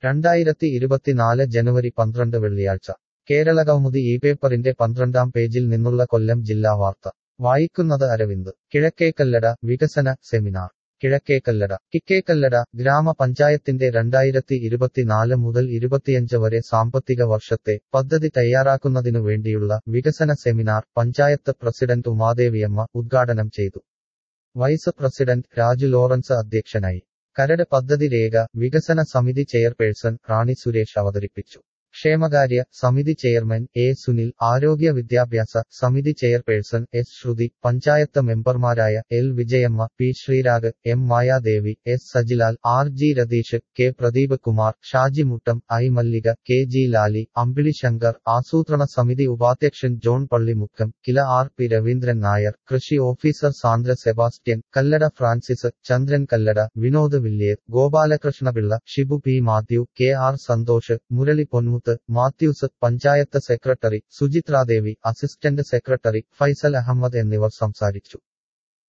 രണ്ടായിരത്തി ഇരുപത്തിനാല് ജനുവരി പന്ത്രണ്ട് വെള്ളിയാഴ്ച കേരളകൗമുദി ഈ പേപ്പറിന്റെ പന്ത്രണ്ടാം പേജിൽ നിന്നുള്ള കൊല്ലം ജില്ലാ വാർത്ത വായിക്കുന്നത് അരവിന്ദ് കിഴക്കേക്കല്ലട വികസന സെമിനാർ കിഴക്കേക്കല്ലട കിക്കേക്കല്ലട ഗ്രാമപഞ്ചായത്തിന്റെ രണ്ടായിരത്തി ഇരുപത്തിനാല് മുതൽ ഇരുപത്തിയഞ്ച് വരെ സാമ്പത്തിക വർഷത്തെ പദ്ധതി തയ്യാറാക്കുന്നതിനു വേണ്ടിയുള്ള വികസന സെമിനാർ പഞ്ചായത്ത് പ്രസിഡന്റ് ഉമാദേവിയമ്മ ഉദ്ഘാടനം ചെയ്തു വൈസ് പ്രസിഡന്റ് രാജു ലോറൻസ് അധ്യക്ഷനായി കരട് പദ്ധതി രേഖ വികസന സമിതി ചെയർപേഴ്സൺ റാണി സുരേഷ് അവതരിപ്പിച്ചു ക്ഷേമകാര്യ സമിതി ചെയർമാൻ എ സുനിൽ ആരോഗ്യ വിദ്യാഭ്യാസ സമിതി ചെയർപേഴ്സൺ എസ് ശ്രുതി പഞ്ചായത്ത് മെമ്പർമാരായ L Vijayamma P Sreerag M Mayadevi S Sajilal R G Ratheesh K Pradeep Kumar Shaji Muttam I Mallika K G Lali Ambili Shankar ആസൂത്രണ സമിതി ഉപാധ്യക്ഷൻ John Pallimukkam Kila R P Raveendran Nair കൃഷി officer Sandra Sebastian Kallada Francis Chandran Kallada Vinod Villiyar Gopalakrishnapillai Shibu P Mathew K R Santhosh Murali Ponmuthu Mathews panchayat secretary Suchithradevi assistant secretary Faisal Ahammed എന്നിവർ സംസാരിച്ചു